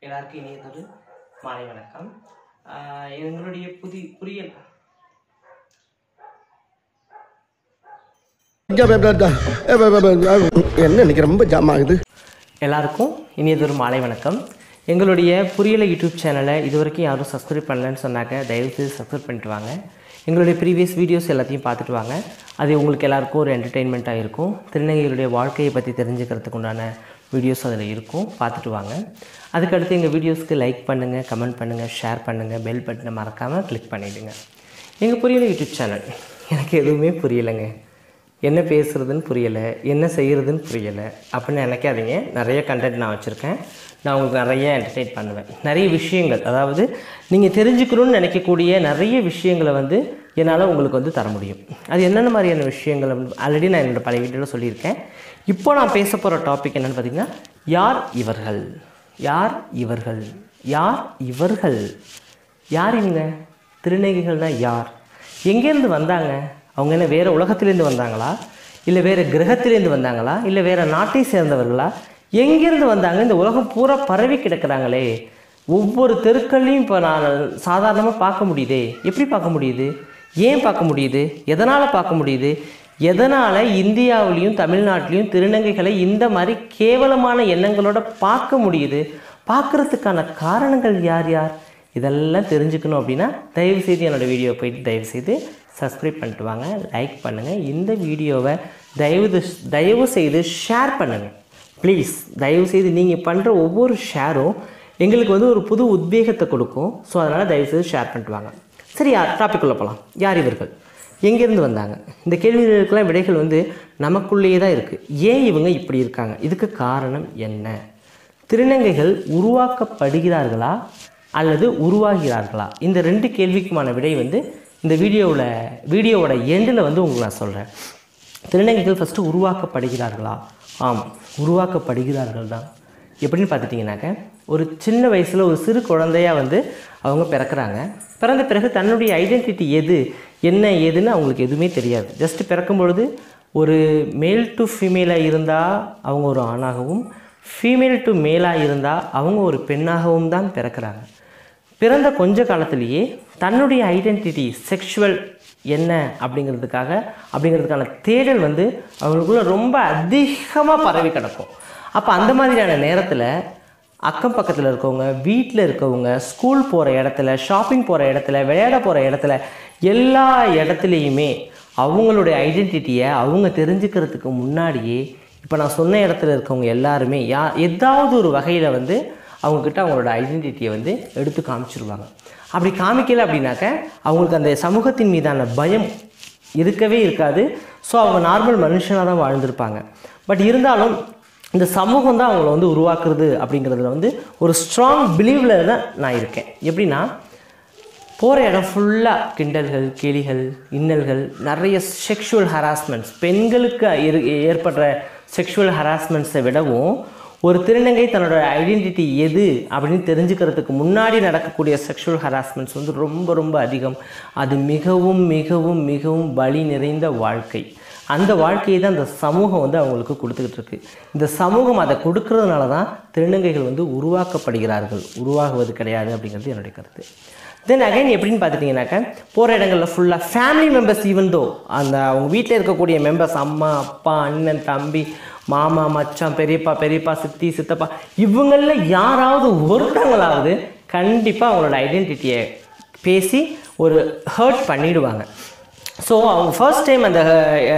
எல்லாருக்கும் இனியதொரு மாலை வணக்கம் ஆஹ் எங்களுடைய புதி புரியல் என்ன இன்னைக்கு ரொம்ப ஜாம் ஆகுது எல்லாருக்கும் இனியதொரு மாலை வணக்கம் எங்களுடைய புரியலை யூடியூப் சேனலை இது வரைக்கும் யாரும் சப்ஸ்கிரைப் பண்ணலன்னு சொன்னாக்க தயவுசெய்து சப்ஸ்கிரைப் பண்ணிட்டு வாங்க எங்களுடைய ப்ரீவியஸ் வீடியோஸ் எல்லாத்தையும் பார்த்துட்டு வாங்க அது உங்களுக்கு எல்லாருக்கும் ஒரு என்டர்டெயின்மெண்ட்டாக இருக்கும் திருநங்கைகளுடைய வாழ்க்கையை பற்றி தெரிஞ்சுக்கிறதுக்கு உண்டான வீடியோஸ் அதில் இருக்கும் பார்த்துட்டு வாங்க அதுக்கடுத்து எங்கள் வீடியோஸ்க்கு லைக் பண்ணுங்கள் கமெண்ட் பண்ணுங்கள் ஷேர் பண்ணுங்கள் பெல் பட்டனை மறக்காமல் கிளிக் பண்ணிவிடுங்க எங்கள் புரியலை யூடியூப் சேனல் எனக்கு எதுவுமே புரியலைங்க என்ன பேசுகிறதுன்னு புரியலை என்ன செய்கிறதுன்னு புரியலை அப்படின்னு நினைக்காதீங்க நிறைய கண்டென்ட் நான் வச்சுருக்கேன் நான் உங்களுக்கு நிறைய என்டர்டெயின் பண்ணுவேன் நிறைய விஷயங்கள் அதாவது நீங்கள் தெரிஞ்சுக்கணும்னு நினைக்கக்கூடிய நிறைய விஷயங்களை வந்து என்னால் உங்களுக்கு வந்து தர முடியும் அது என்னென்ன மாதிரியான விஷயங்கள் ஆல்ரெடி நான் என்னோடய பழைய வீடியோவில் சொல்லியிருக்கேன் இப்போ நான் பேச போகிற டாபிக் என்னென்னு பார்த்தீங்கன்னா யார் இவர்கள் யார் இவர்கள் யார் இவர்கள் யார் இவங்க திருநங்கைகள்னா யார் எங்கேருந்து வந்தாங்க அவங்க என்ன வேறு உலகத்திலேருந்து வந்தாங்களா இல்லை வேறு கிரகத்திலேருந்து வந்தாங்களா இல்லை வேறு நாட்டை சேர்ந்தவர்களா எங்கேருந்து வந்தாங்க இந்த உலகம் பூரா பரவி கிடக்கிறாங்களே ஒவ்வொரு தெருக்கள்லையும் இப்போ நான் சாதாரணமாக பார்க்க முடியுதே எப்படி பார்க்க முடியுது ஏன் பார்க்க முடியுது எதனால் பார்க்க முடியுது எதனால் இந்தியாவிலையும் தமிழ்நாட்டிலையும் திருநங்கைகளை இந்த மாதிரி கேவலமான எண்ணங்களோட பார்க்க முடியுது பார்க்குறதுக்கான காரணங்கள் யார் யார் இதெல்லாம் தெரிஞ்சுக்கணும் அப்படின்னா தயவு செய்து என்னோடய வீடியோ போயிட்டு தயவு செய்து சப்ஸ்கிரைப் பண்ணிட்டு வாங்க லைக் பண்ணுங்கள் இந்த வீடியோவை தயவு தயவு செய்து ஷேர் பண்ணுங்கள் ப்ளீஸ் தயவு செய்து நீங்கள் பண்ணுற ஒவ்வொரு ஷேரும் எங்களுக்கு வந்து ஒரு புது உத்வேகத்தை கொடுக்கும் ஸோ அதனால் தயவு செய்து ஷேர் பண்ணிட்டு வாங்க சரி யார் டாபிக் உள்ள போகலாம் யார் இவர்கள் எங்கேருந்து வந்தாங்க இந்த கேள்விகளுக்கெல்லாம் விடைகள் வந்து நமக்குள்ளேயே தான் இருக்குது ஏன் இவங்க இப்படி இருக்காங்க இதுக்கு காரணம் என்ன திருநங்கைகள் உருவாக்கப்படுகிறார்களா அல்லது உருவாகிறார்களா இந்த ரெண்டு கேள்விக்குமான விடை வந்து இந்த வீடியோவில் வீடியோவோட எண்டில் வந்து உங்களுக்கு நான் சொல்கிறேன் திருநங்கைகள் ஃபஸ்ட்டு உருவாக்கப்படுகிறார்களா ஆம் உருவாக்கப்படுகிறார்கள் தான் எப்படின்னு பார்த்துட்டிங்கனாக்க ஒரு சின்ன வயசில் ஒரு சிறு குழந்தையா வந்து அவங்க பிறக்கிறாங்க பிறந்த பிறகு தன்னுடைய ஐடென்டிட்டி எது என்ன ஏதுன்னு அவங்களுக்கு எதுவுமே தெரியாது ஜஸ்ட் பிறக்கும் பொழுது ஒரு மேல் டு ஃபீமேலாக இருந்தால் அவங்க ஒரு ஆணாகவும் ஃபீமேல் டு மேலாக இருந்தால் அவங்க ஒரு பெண்ணாகவும் தான் பிறக்கிறாங்க பிறந்த கொஞ்ச காலத்திலேயே தன்னுடைய ஐடென்டிட்டி செக்ஷுவல் என்ன அப்படிங்கிறதுக்காக அப்படிங்கிறதுக்கான தேடல் வந்து அவங்களுக்குள்ள ரொம்ப அதிகமாக பரவி கிடக்கும் அப்போ அந்த மாதிரியான நேரத்தில் அக்கம் பக்கத்தில் இருக்கவங்க வீட்டில் இருக்கவங்க ஸ்கூல் போகிற இடத்துல ஷாப்பிங் போகிற இடத்துல விளையாட போகிற இடத்துல எல்லா இடத்துலையுமே அவங்களுடைய ஐடென்டிட்டியை அவங்க தெரிஞ்சுக்கிறதுக்கு முன்னாடியே இப்போ நான் சொன்ன இடத்துல இருக்கவங்க எல்லாருமே யா ஏதாவது ஒரு வகையில் வந்து அவங்கக்கிட்ட அவங்களோட ஐடென்டிட்டியை வந்து எடுத்து காமிச்சிருவாங்க அப்படி காமிக்கல அப்படின்னாக்க அவங்களுக்கு அந்த சமூகத்தின் மீதான பயம் இருக்கவே இருக்காது ஸோ அவங்க நார்மல் மனுஷனாக தான் வாழ்ந்திருப்பாங்க பட் இருந்தாலும் இந்த சமூகம் தான் அவங்கள வந்து உருவாக்குறது அப்படிங்கிறதுல வந்து ஒரு ஸ்ட்ராங் பிலீவில் தான் நான் இருக்கேன் எப்படின்னா போகிற இடம் ஃபுல்லாக கிண்டல்கள் கேலிகள் இன்னல்கள் நிறைய செக்ஷுவல் ஹராஸ்மெண்ட்ஸ் பெண்களுக்கு இரு ஏற்படுற செக்ஷுவல் ஹராஸ்மெண்ட்ஸை விடவும் ஒரு திருநங்கை தன்னோட ஐடென்டிட்டி எது அப்படின்னு தெரிஞ்சுக்கிறதுக்கு முன்னாடி நடக்கக்கூடிய செக்ஷுவல் ஹராஸ்மெண்ட்ஸ் வந்து ரொம்ப ரொம்ப அதிகம் அது மிகவும் மிகவும் மிகவும் வலி நிறைந்த வாழ்க்கை அந்த வாழ்க்கையை தான் இந்த சமூகம் வந்து அவங்களுக்கு கொடுத்துக்கிட்டு இருக்கு இந்த சமூகம் அதை கொடுக்கறதுனால தான் திருநங்கைகள் வந்து உருவாக்கப்படுகிறார்கள் உருவாகுவது கிடையாது அப்படிங்கிறது என்னுடைய கருத்து தென் அகைன் எப்படின்னு பார்த்துட்டிங்கனாக்கா போகிற இடங்களில் ஃபுல்லாக ஃபேமிலி மெம்பர்ஸ் ஈவன் தோ அந்த அவங்க வீட்டில் இருக்கக்கூடிய மெம்பர்ஸ் அம்மா அப்பா அண்ணன் தம்பி மாமா மச்சான் பெரியப்பா பெரியப்பா சித்தி சித்தப்பா இவங்களில் யாராவது ஒருத்தவங்களாவது கண்டிப்பாக அவங்களோட ஐடென்டிட்டியை பேசி ஒரு ஹர்ட் பண்ணிடுவாங்க ஸோ அவங்க ஃபர்ஸ்ட் டைம் அந்த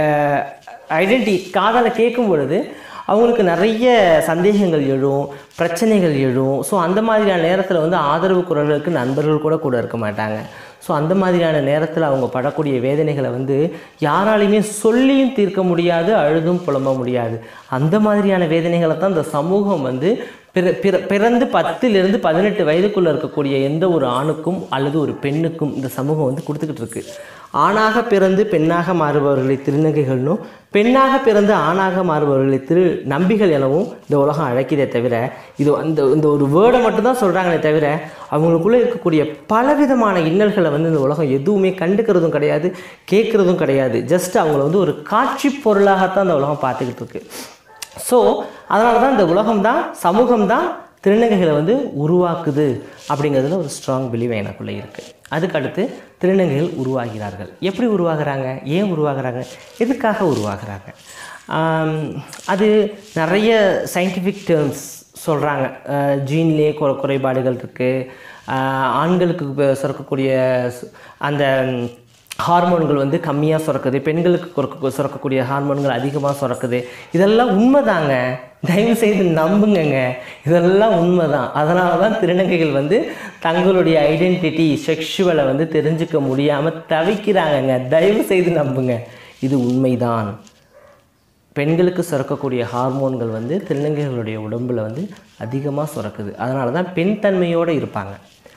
ஐடென்டி காதலை கேட்கும் பொழுது அவங்களுக்கு நிறைய சந்தேகங்கள் எழும் பிரச்சனைகள் எழும் ஸோ அந்த மாதிரியான நேரத்தில் வந்து ஆதரவு குரல்களுக்கு நண்பர்கள் கூட கூட இருக்க மாட்டாங்க ஸோ அந்த மாதிரியான நேரத்தில் அவங்க படக்கூடிய வேதனைகளை வந்து யாராலையுமே சொல்லியும் தீர்க்க முடியாது அழுதும் புலம்ப முடியாது அந்த மாதிரியான வேதனைகளை தான் இந்த சமூகம் வந்து பிற பிற பிறந்து பத்திலிருந்து பதினெட்டு வயதுக்குள்ளே இருக்கக்கூடிய எந்த ஒரு ஆணுக்கும் அல்லது ஒரு பெண்ணுக்கும் இந்த சமூகம் வந்து கொடுத்துக்கிட்டு இருக்கு ஆணாக பிறந்து பெண்ணாக மாறுபவர்களை திருநங்கைகள்னும் பெண்ணாக பிறந்து ஆணாக மாறுபவர்களை திரு நம்பிகள் எனவும் இந்த உலகம் அழைக்கிறதே தவிர இது அந்த இந்த ஒரு வேர்டை மட்டும்தான் சொல்கிறாங்களே தவிர அவங்களுக்குள்ளே இருக்கக்கூடிய பலவிதமான இன்னல்களை வந்து இந்த உலகம் எதுவுமே கண்டுக்கிறதும் கிடையாது கேட்குறதும் கிடையாது ஜஸ்ட் அவங்கள வந்து ஒரு காட்சி பொருளாகத்தான் இந்த உலகம் பார்த்துக்கிட்டு இருக்கு ஸோ அதனால தான் இந்த உலகம் தான் சமூகம் தான் திருநங்கைகளை வந்து உருவாக்குது அப்படிங்கிறதுல ஒரு ஸ்ட்ராங் பிலீவ் எனக்குள்ளே இருக்குது அதுக்கடுத்து திருநங்கைகள் உருவாகிறார்கள் எப்படி உருவாகுறாங்க ஏன் உருவாகுறாங்க எதுக்காக உருவாகுறாங்க ஆம், அது நிறைய சயின்டிஃபிக் டேர்ம்ஸ் சொல்கிறாங்க ஜீன்லேயே குறை குறைபாடுகள் இருக்குது ஆண்களுக்கு இப்ப சுரக்கக்கூடிய சு- அந்த ஹார்மோன்கள் வந்து கம்மியாக சுரக்குது பெண்களுக்கு சுரக்க சுரக்கக்கூடிய ஹார்மோன்கள் அதிகமாக சுரக்குது இதெல்லாம் உண்மைதாங்க தயவு செய்து நம்புங்கங்க இதெல்லாம் உண்மைதான் அதனால தான் திருநங்கைகள் வந்து தங்களுடைய ஐடென்டிட்டி செக்ஷுவலை வந்து தெரிஞ்சுக்க முடியாமல் தவிக்கிறாங்கங்க தயவு செய்து நம்புங்க இது உண்மைதான் பெண்களுக்கு சுரக்கக்கூடிய ஹார்மோன்கள் வந்து திருநங்கைகளுடைய உடம்புல வந்து அதிகமாக சுரக்குது அதனால தான் பெண் தன்மையோடு இருப்பாங்க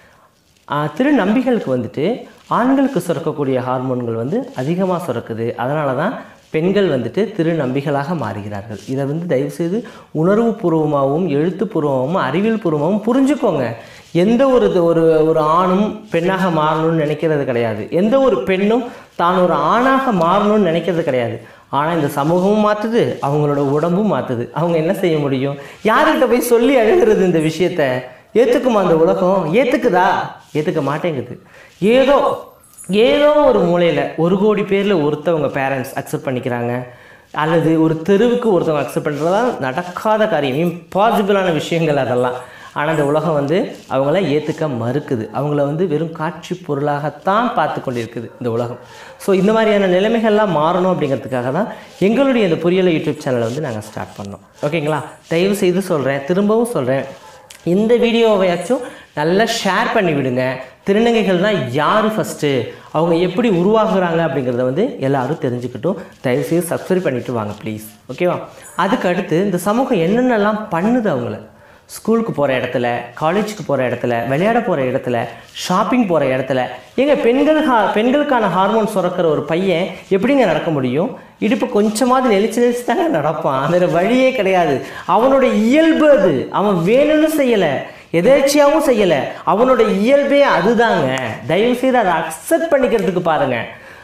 ஆஹ் திருநம்பிகளுக்கு வந்துட்டு ஆண்களுக்கு சுரக்கக்கூடிய ஹார்மோன்கள் வந்து அதிகமாக சுரக்குது அதனால தான் பெண்கள் வந்துட்டு திருநம்பிகளாக மாறுகிறார்கள் இதை வந்து தயவுசெய்து உணர்வுபூர்வமாகவும் எழுத்துப்பூர்வமாகவும் அறிவியல் பூர்வமாகவும் புரிஞ்சுக்கோங்க எந்த ஒரு இது- ஒரு ஒரு ஆணும் பெண்ணாக மாறணும்னு நினைக்கிறது கிடையாது எந்த ஒரு பெண்ணும் தான் ஒரு ஆணாக மாறணும்னு நினைக்கிறது கிடையாது ஆனால் இந்த சமூகமும் மாற்றுது அவங்களோட உடம்பும் மாற்றுது அவங்க என்ன செய்ய முடியும் யார்கிட்ட போய் சொல்லி அழுகிறது இந்த விஷயத்த ஏற்றுக்குமா அந்த உலகம் ஏற்றுக்குதா ஏற்றுக்க மாட்டேங்குது ஏதோ ஏதோ ஒரு மூலையில் ஒரு கோடி பேரில் ஒருத்தவங்க பேரண்ட்ஸ் அக்செப்ட் பண்ணிக்கிறாங்க அல்லது ஒரு தெருவுக்கு ஒருத்தவங்க அக்செப்ட் பண்ணுறதா நடக்காத காரியம் இம்பாசிபிளான விஷயங்கள் அதெல்லாம் ஆனால் இந்த உலகம் வந்து அவங்கள ஏற்றுக்க மறுக்குது அவங்கள வந்து வெறும் காட்சி பொருளாகத்தான் பார்த்து கொண்டிருக்குது இந்த உலகம் ஸோ இந்த மாதிரியான நிலைமைகள்லாம் மாறணும் அப்படிங்கிறதுக்காக தான் எங்களுடைய இந்த புரியலை யூடியூப் சேனலை வந்து நாங்கள் ஸ்டார்ட் பண்ணோம் ஓகேங்களா தயவு செய்து சொல்கிறேன் திரும்பவும் சொல்கிறேன் இந்த வீடியோவையாச்சும் நல்லா ஷேர் பண்ணி விடுங்க திருநங்கைகள்னால் யார் ஃபஸ்ட்டு அவங்க எப்படி உருவாகுறாங்க அப்படிங்கிறத வந்து எல்லாரும் தெரிஞ்சுக்கிட்டும் தயவுசெய்து சப்ஸ்கிரைப் பண்ணிவிட்டு வாங்க ப்ளீஸ் ஓகேவா அதுக்கு அடுத்து இந்த சமூகம் என்னென்னலாம் பண்ணுது அவங்கள ஸ்கூலுக்கு போகிற இடத்துல காலேஜுக்கு போகிற இடத்துல விளையாட போகிற இடத்துல ஷாப்பிங் போகிற இடத்துல ஏங்க பெண்கள் ஹா பெண்களுக்கான ஹார்மோன் சுரக்கிற ஒரு பையன் எப்படிங்க நடக்க முடியும் இடுப்பு கொஞ்சமாவது நெளிச்சு நெளிச்சு தாங்க நடப்பான் வேறு வழியே கிடையாது அவனோட இயல்பு அது அவன் வேணும்னு செய்யலை எதேச்சியாகவும் செய்யலை அவனோட இயல்பே அதுதாங்க தயவு செய்து அதை அக்செப்ட் பண்ணிக்கிறதுக்கு பாருங்கள்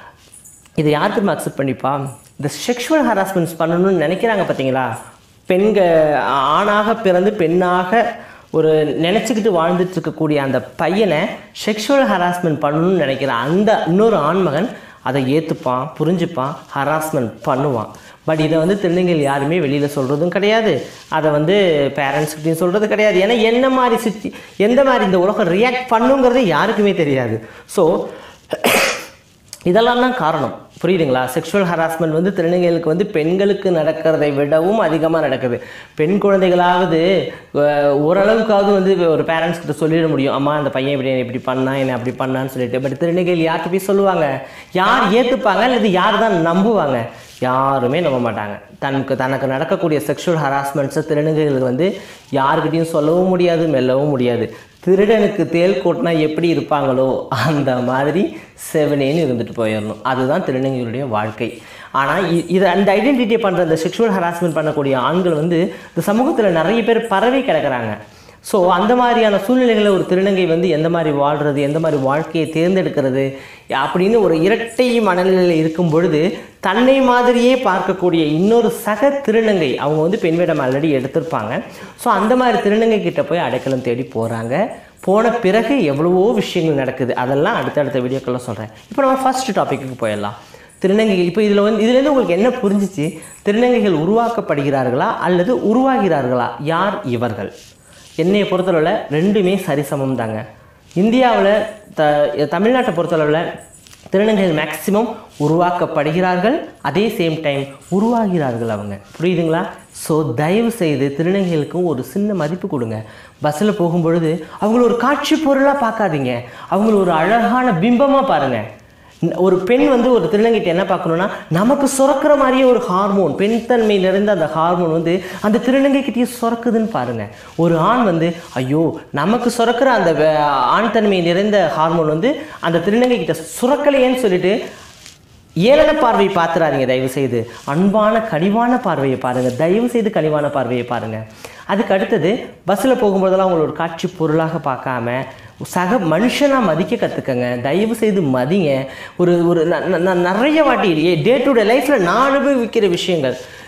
இதை யார் திரும்ப அக்செப்ட் பண்ணிப்பா இந்த செக்ஷுவல் ஹராஸ்மெண்ட்ஸ் பண்ணணும்னு நினைக்கிறாங்க பார்த்தீங்களா பெண்க ஆணாக பிறந்து பெண்ணாக ஒரு நினச்சிக்கிட்டு வாழ்ந்துட்டு இருக்கக்கூடிய அந்த பையனை செக்ஷுவல் ஹராஸ்மெண்ட் பண்ணணும்னு நினைக்கிற அந்த இன்னொரு ஆண்மகன் அதை ஏற்றுப்பான் புரிஞ்சுப்பான் ஹராஸ்மெண்ட் பண்ணுவான் பட் இதை வந்து திருநங்கைகள் யாருமே வெளியில் சொல்கிறதும் கிடையாது அதை வந்து பேரண்ட்ஸ்கிட்டையும் சொல்கிறது கிடையாது ஏன்னா என்ன மாதிரி சுற்றி எந்த மாதிரி இந்த உலகம் ரியாக்ட் பண்ணுங்கிறது யாருக்குமே தெரியாது ஸோ இதெல்லாம் தான் காரணம் புரியுதுங்களா செக்ஷுவல் ஹராஸ்மெண்ட் வந்து திருநங்கைகளுக்கு வந்து பெண்களுக்கு நடக்கிறதை விடவும் அதிகமாக நடக்குது பெண் குழந்தைகளாவது அஹ், ஓரளவுக்காவது வந்து ஒரு பேரண்ட்ஸ் கிட்ட சொல்லிட முடியும் அம்மா அந்த பையன் இப்படி இப்படி பண்ணா என்ன அப்படி பண்ணான்னு சொல்லிட்டு பட் திருநங்கைகள் யார்கிட்ட போய் சொல்லுவாங்க யார் ஏற்றுப்பாங்க அல்லது யார் தான் நம்புவாங்க யாருமே நம்ப மாட்டாங்க தனக்கு தனக்கு நடக்கக்கூடிய செக்ஷுவல் ஹராஸ்மெண்ட்ஸை திருநங்கைகளுக்கு வந்து யாருக்கிட்டையும் சொல்லவும் முடியாது மெல்லவும் முடியாது திருடனுக்கு தேல் கொட்டினா எப்படி இருப்பாங்களோ அந்த மாதிரி செவனேன்னு இருந்துட்டு போயிடணும் அதுதான் திருநங்கைகளுடைய வாழ்க்கை ஆனால் இது அந்த ஐடென்டிட்டியை பண்ணுற இந்த செக்ஷுவல் ஹராஸ்மெண்ட் பண்ணக்கூடிய ஆண்கள் வந்து இந்த சமூகத்தில் நிறைய பேர் பரவி கிடக்குறாங்க ஸோ அந்த மாதிரியான சூழ்நிலைகளில் ஒரு திருநங்கை வந்து எந்த மாதிரி வாழ்கிறது எந்த மாதிரி வாழ்க்கையை தேர்ந்தெடுக்கிறது அப்படின்னு ஒரு இரட்டை மனநிலையில் இருக்கும் பொழுது தன்னை மாதிரியே பார்க்கக்கூடிய இன்னொரு சக திருநங்கை அவங்க வந்து பெண் வேடம் ஆல்ரெடி எடுத்திருப்பாங்க ஸோ அந்த மாதிரி திருநங்கை கிட்ட போய் அடைக்கலம் தேடி போகிறாங்க போன பிறகு எவ்வளவோ விஷயங்கள் நடக்குது அதெல்லாம் அடுத்தடுத்த வீடியோக்களில் சொல்கிறேன் இப்போ நம்ம ஃபர்ஸ்ட் டாப்பிக்கு போயிடலாம் திருநங்கைகள் இப்போ இதில் வந்து இதுலேருந்து உங்களுக்கு என்ன புரிஞ்சிச்சு திருநங்கைகள் உருவாக்கப்படுகிறார்களா அல்லது உருவாகிறார்களா யார் இவர்கள் என்னையை பொறுத்தளவில் ரெண்டுமே சரிசமம் தாங்க இந்தியாவில் த தமிழ்நாட்டை பொறுத்தளவில் திருநங்கைகள் மேக்சிமம் உருவாக்கப்படுகிறார்கள் அதே சேம் டைம் உருவாகிறார்கள் அவங்க புரியுதுங்களா ஸோ தயவு செய்து திருநங்கைகளுக்கும் ஒரு சின்ன மதிப்பு கொடுங்க பஸ்ஸில் போகும்பொழுது அவங்கள ஒரு காட்சி பொருளாக பார்க்காதீங்க அவங்கள ஒரு அழகான பிம்பமாக பாருங்கள் ஒரு பெண் வந்து ஒரு திருநங்கைட்ட என்ன பார்க்கணும்னா நமக்கு சுரக்கிற மாதிரியே ஒரு ஹார்மோன் பெண் தன்மை நிறைந்த அந்த ஹார்மோன் வந்து அந்த திருநங்கைக்கிட்டேயே சுரக்குதுன்னு பாருங்க ஒரு ஆண் வந்து ஐயோ நமக்கு சுரக்கிற அந்த வே- ஆண் தன்மை நிறைந்த ஹார்மோன் வந்து அந்த திருநங்கை கிட்ட சுரக்கலையேன்னு சொல்லிட்டு ஏளன பார்வை பார்த்துறாதீங்க தயவு செய்து அன்பான கனிவான பார்வையை பாருங்க தயவு செய்து கனிவான பார்வையை பாருங்க அதுக்கு அடுத்தது பஸ்ஸில் போகும்போதெல்லாம் உங்களை ஒரு காட்சி பொருளாக பார்க்காம சக மனுஷனாக மதிக்க கற்றுக்கங்க தயவு செய்து மதிங்க ஒரு ஒரு ந- ந- ந- நிறைய வாட்டி டே டு டே லைஃப்பில் நான் அனுபவிக்கிற விஷயங்கள்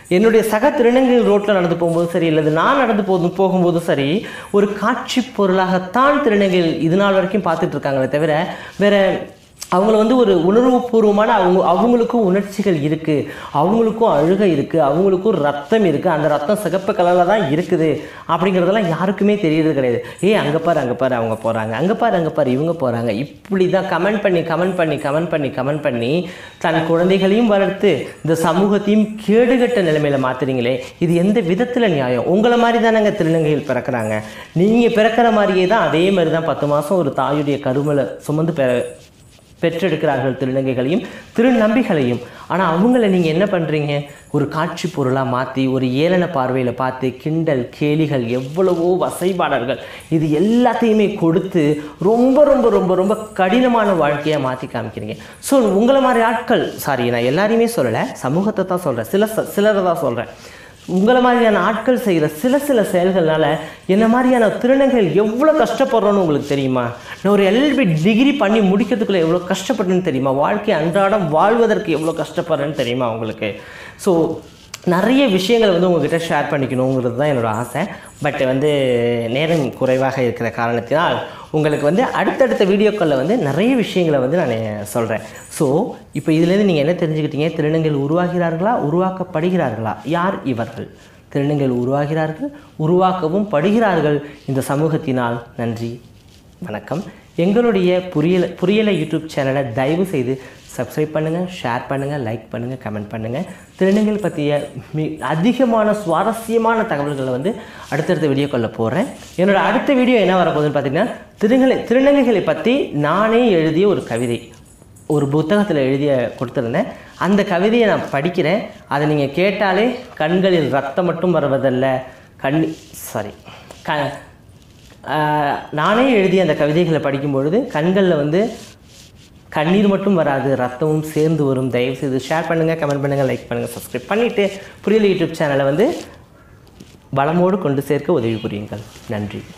என்னுடைய சக திருநங்கைகள் ரோட்டில் நடந்து போகும்போது சரி இல்லது நான் நடந்து போதும் போகும்போதும் சரி ஒரு காட்சி பொருளாகத்தான் திருநங்கைகள் இது நாள் வரைக்கும் பார்த்துட்டு இருக்காங்களே தவிர வேற அவங்கள வந்து ஒரு உணர்வுபூர்வமான அவங்க அவங்களுக்கும் உணர்ச்சிகள் இருக்குது அவங்களுக்கும் அழுகை இருக்குது அவங்களுக்கும் ரத்தம் இருக்குது அந்த ரத்தம் சிகப்பு கலரில் தான் இருக்குது அப்படிங்கிறதெல்லாம் யாருக்குமே தெரியறது கிடையாது ஏய் அங்கே பாரு அங்கே பாரு அவங்க போகிறாங்க அங்கே பாரு அங்கே பாரு இவங்க போகிறாங்க இப்படி தான் கமெண்ட் பண்ணி கமெண்ட் பண்ணி கமெண்ட் பண்ணி கமெண்ட் பண்ணி தன் குழந்தைகளையும் வளர்த்து இந்த சமூகத்தையும் கேடுகட்ட நிலைமையில மாத்துறீங்களே இது எந்த விதத்தில் நியாயம் உங்களை மாதிரி தானங்க திருநங்கைகள் பிறக்கிறாங்க நீங்கள் பிறக்கிற மாதிரியே தான் அதே மாதிரி தான் பத்து மாதம் ஒரு தாயுடைய கருமலை சுமந்து பெ பெற்றெடுக்கிறார்கள் திருநங்கைகளையும் திருநம்பிகளையும் ஆனால் அவங்கள நீங்கள் என்ன பண்ணுறீங்க ஒரு காட்சி பொருளாக மாற்றி ஒரு ஏளன பார்வையில் பார்த்து கிண்டல் கேலிகள் எவ்வளவோ வசைபாடல்கள் இது எல்லாத்தையுமே கொடுத்து ரொம்ப ரொம்ப ரொம்ப ரொம்ப கடினமான வாழ்க்கையாக மாற்றி காமிக்கிறீங்க ஸோ உங்களை மாதிரி ஆட்கள் சாரி நான் எல்லாரையுமே சொல்லலை சமூகத்தை தான் சொல்கிறேன் சில ச- சிலரை தான் சொல்கிறேன் உங்களை மாதிரியான ஆட்கள் செய்கிற சில சில செயல்கள்னால என்ன மாதிரியான திருநங்கைகள் எவ்வளோ கஷ்டப்படுறோன்னு உங்களுக்கு தெரியுமா நான் ஒரு எல்பி டிகிரி பண்ணி முடிக்கிறதுக்குள்ள எவ்வளோ கஷ்டப்படுறேன்னு தெரியுமா வாழ்க்கை அன்றாடம் வாழ்வதற்கு எவ்வளோ கஷ்டப்படுறேன்னு தெரியுமா உங்களுக்கு ஸோ நிறைய விஷயங்களை வந்து உங்ககிட்ட ஷேர் பண்ணிக்கணுங்கிறது தான் என்னோட ஆசை பட் வந்து நேரம் குறைவாக இருக்கிற காரணத்தினால் உங்களுக்கு வந்து அடுத்தடுத்த வீடியோக்களில் வந்து நிறைய விஷயங்களை வந்து நான் சொல்கிறேன் ஸோ இப்போ இதுலேருந்து நீங்கள் என்ன தெரிஞ்சுக்கிட்டீங்க திருநங்கைகள் உருவாகிறார்களா உருவாக்கப்படுகிறார்களா யார் இவர்கள் திருநங்கைகள் உருவாகிறார்கள் உருவாக்கவும் படுகிறார்கள் இந்த சமூகத்தினால் நன்றி வணக்கம் எங்களுடைய புரியல புரியலை யூடியூப் சேனலை தயவு செய்து சப்ஸ்கிரைப் பண்ணுங்கள் ஷேர் பண்ணுங்கள் லைக் பண்ணுங்கள் கமெண்ட் பண்ணுங்கள் திருநங்கைகள் பற்றிய மி அதிகமான சுவாரஸ்யமான தகவல்களை வந்து அடுத்தடுத்த வீடியோக்களில் போடுறேன் என்னோட அடுத்த வீடியோ என்ன வரப்போகுதுன்னு பார்த்தீங்கன்னா திருநங்கை திருநங்கைகளை பற்றி நானே எழுதிய ஒரு கவிதை ஒரு புத்தகத்தில் எழுதிய கொடுத்துருந்தேன் அந்த கவிதையை நான் படிக்கிறேன் அதை நீங்கள் கேட்டாலே கண்களில் ரத்தம் மட்டும் வருவதல்ல கண்ணி சாரி க ஆஹ், நானே எழுதிய அந்த கவிதைகளை படிக்கும் பொழுது கண்களில் வந்து கண்ணீர் மட்டும் வராது ரத்தமும் சேர்ந்து வரும் தயவு செய்து ஷேர் பண்ணுங்கள் கமெண்ட் பண்ணுங்கள் லைக் பண்ணுங்கள் சப்ஸ்கிரைப் பண்ணிவிட்டு புரியல யூடியூப் சேனலை வந்து பலமோடு கொண்டு சேர்க்க உதவி புரியுங்கள் நன்றி